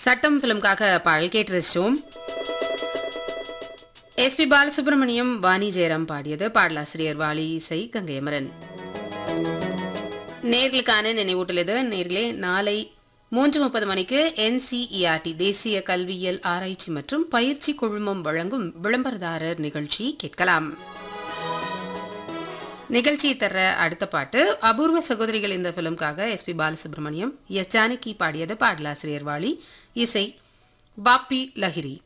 சட்டம் ஃபிலிம்காக பாடல் கேட்டு ரசிச்சோம் எஸ்பி பாலசுப்ரமணியம் வாணி ஜெயராம் பாடியது பாடலாசிரியர் வாலி இசை கங்கையமரன் நேர்களுக்கான நினைவூட்டல் இது நேர்களே நாளை மூன்று முப்பது மணிக்கு என்சிஇஆர்டி தேசிய கல்வியியல் ஆராய்ச்சி மற்றும் பயிற்சி குழுமம் வழங்கும் விளம்பரதாரர் நிகழ்ச்சி கேட்கலாம் நிகழ்ச்சி தர அடுத்த பாட்டு அபூர்வ சகோதரிகள் இந்த ஃபிலிம்காக எஸ்பி பாலசுப்ரமணியம் எஸ் ஜானகி பாடியது பாடலாசிரியர் வாலி இசை பாப்பி லஹிரி